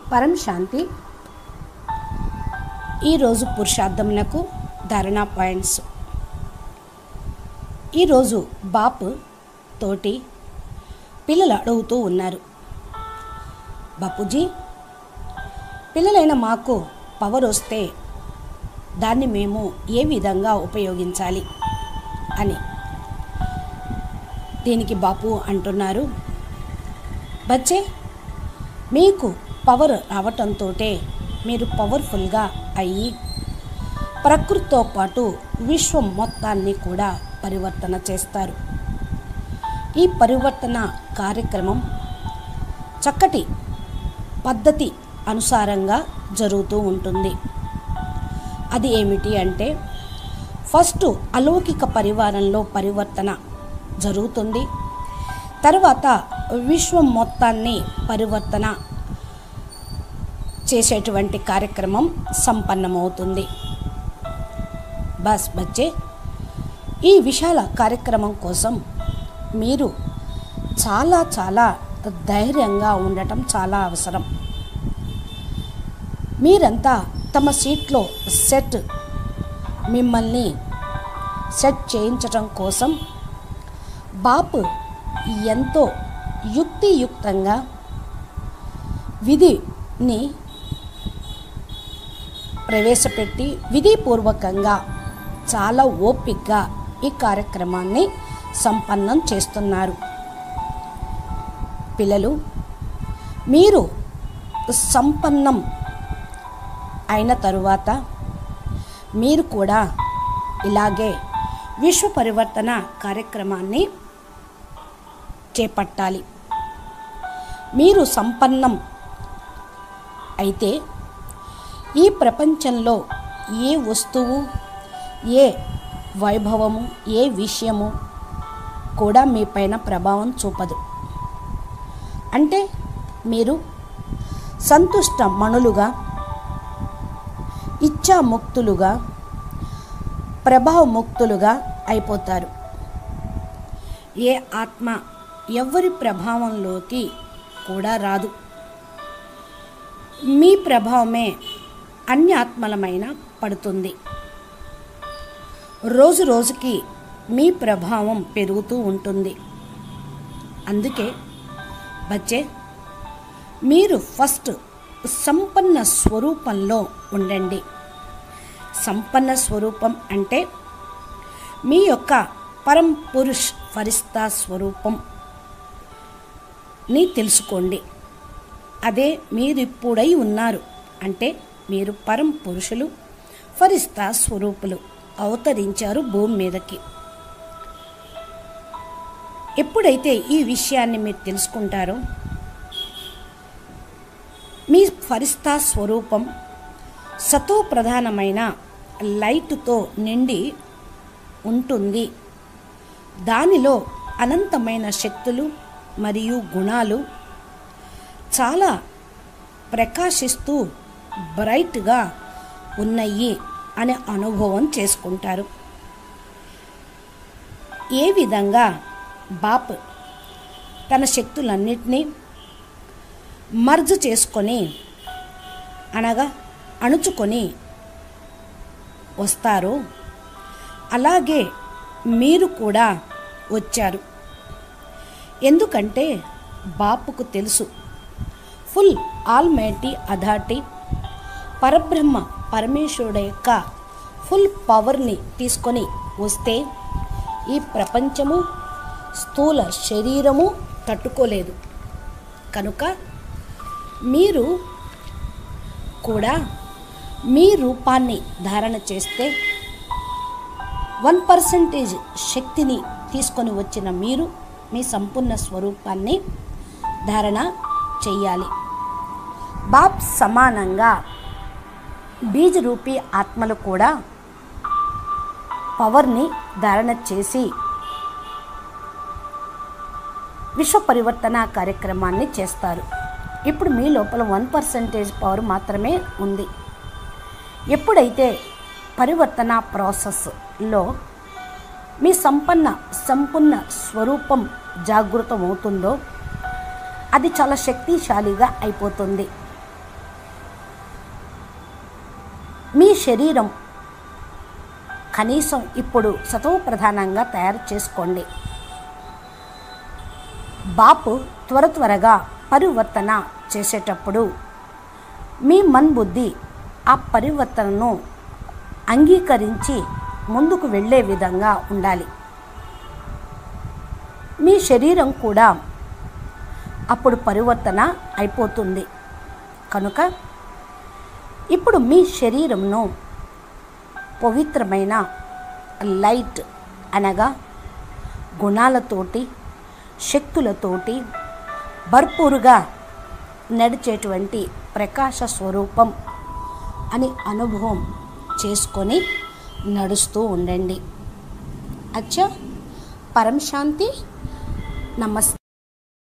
పరం శాంతి ఈరోజు పురుషార్థమునకు ధారణా పాయింట్స్ ఈరోజు బాప్ తోటి పిల్లలు అడుగుతూ ఉన్నారు బాపూజీ పిల్లలైన మాకు పవర్ వస్తే దాన్ని మేము ఏ విధంగా ఉపయోగించాలి అని దీనికి బాపు అంటున్నారు బచ్చే మీకు పవర్ రావటంతో మీరు పవర్ఫుల్గా అయ్యి ప్రకృతితో పాటు విశ్వం మొత్తాన్ని కూడా పరివర్తన చేస్తారు ఈ పరివర్తన కార్యక్రమం చక్కటి పద్ధతి అనుసారంగా జరుగుతూ ఉంటుంది అది ఏమిటి అంటే ఫస్ట్ అలౌకిక పరివారంలో పరివర్తన జరుగుతుంది తర్వాత విశ్వం మొత్తాన్ని పరివర్తన చేసేటువంటి కార్యక్రమం సంపన్నమవుతుంది బస్ బచ్చే ఈ విశాల కార్యక్రమం కోసం మీరు చాలా చాలా ధైర్యంగా ఉండటం చాలా అవసరం మీరంతా తమ సీట్లో సెట్ మిమ్మల్ని సెట్ చేయించటం కోసం బాపు ఎంతో యుక్తియుక్తంగా విధిని ప్రవేశపెట్టి విధిపూర్వకంగా చాలా ఓపికగా ఈ కార్యక్రమాన్ని సంపన్నం చేస్తున్నారు పిల్లలు మీరు సంపన్నం అయిన తరువాత మీరు కూడా ఇలాగే విశ్వ పరివర్తన కార్యక్రమాన్ని చేపట్టాలి మీరు సంపన్నం అయితే ఈ ప్రపంచంలో ఏ వస్తువు ఏ వైభవము ఏ విషయము కూడా మీ పైన ప్రభావం చూపదు అంటే మీరు సంతుష్ట మణులుగా ఇచ్ఛాముక్తులుగా ప్రభావముక్తులుగా అయిపోతారు ఏ ఆత్మ ఎవరి ప్రభావంలోకి కూడా రాదు మీ ప్రభావమే అన్ని ఆత్మలమైన పడుతుంది రోజు రోజుకి మీ ప్రభావం పెరుగుతూ ఉంటుంది అందుకే బచ్చే మీరు ఫస్ట్ సంపన్న స్వరూపంలో ఉండండి సంపన్న స్వరూపం అంటే మీ యొక్క పరం పురుష్ ఫరిస్తా స్వరూపం ని తెలుసుకోండి అదే మీరు ఇప్పుడై ఉన్నారు అంటే మీరు పరం పురుషులు ఫరిస్తా స్వరూపులు అవతరించారు భూమి మీదకి ఎప్పుడైతే ఈ విషయాన్ని మీరు తెలుసుకుంటారో మీ ఫరిస్తా స్వరూపం సతో ప్రధానమైన లైట్తో నిండి ఉంటుంది దానిలో అనంతమైన శక్తులు మరియు గుణాలు చాలా ప్రకాశిస్తూ బ్రైట్గా ఉన్నాయి అనే అనుభవం చేసుకుంటారు ఏ విధంగా బాప్ తన శక్తులన్నిటినీ మర్జ్ చేసుకొని అనగా అణుచుకొని వస్తారో అలాగే మీరు కూడా వచ్చారు ఎందుకంటే బాపుకు తెలుసు ఫుల్ ఆల్మైటీ అథారిటీ పరబ్రహ్మ పరమేశ్వరుడు యొక్క ఫుల్ పవర్ని తీసుకొని వస్తే ఈ ప్రపంచము స్థూల శరీరము తట్టుకోలేదు కనుక మీరు కూడా మీ రూపాన్ని ధారణ చేస్తే వన్ పర్సెంటేజ్ శక్తిని తీసుకొని వచ్చిన మీరు మీ సంపూర్ణ స్వరూపాన్ని ధారణ చెయ్యాలి బాప్ సమానంగా బీజరూపీ ఆత్మలు కూడా పవర్ని ధారణ చేసి విశ్వ పరివర్తన కార్యక్రమాన్ని చేస్తారు ఇప్పుడు మీ లోపల వన్ పర్సెంటేజ్ పవర్ మాత్రమే ఉంది ఎప్పుడైతే పరివర్తన ప్రాసెస్లో మీ సంపన్న సంపూర్ణ స్వరూపం జాగృతమవుతుందో అది చాలా శక్తిశాలిగా అయిపోతుంది మీ శరీరం కనీసం ఇప్పుడు సతవ ప్రధానంగా తయారు చేసుకోండి బాపు త్వర త్వరగా పరివర్తన చేసేటప్పుడు మీ మన్ బుద్ధి ఆ పరివర్తనను అంగీకరించి ముందుకు వెళ్ళే విధంగా ఉండాలి మీ శరీరం కూడా అప్పుడు పరివర్తన అయిపోతుంది కనుక ఇప్పుడు మీ శరీరంను పవిత్రమైన లైట్ అనగా గుణాలతోటి శక్తులతోటి భర్పూరుగా నడిచేటువంటి ప్రకాశ స్వరూపం అని అనుభవం చేసుకొని నడుస్తూ ఉండండి అచ్చా పరం శాంతి నమస్తే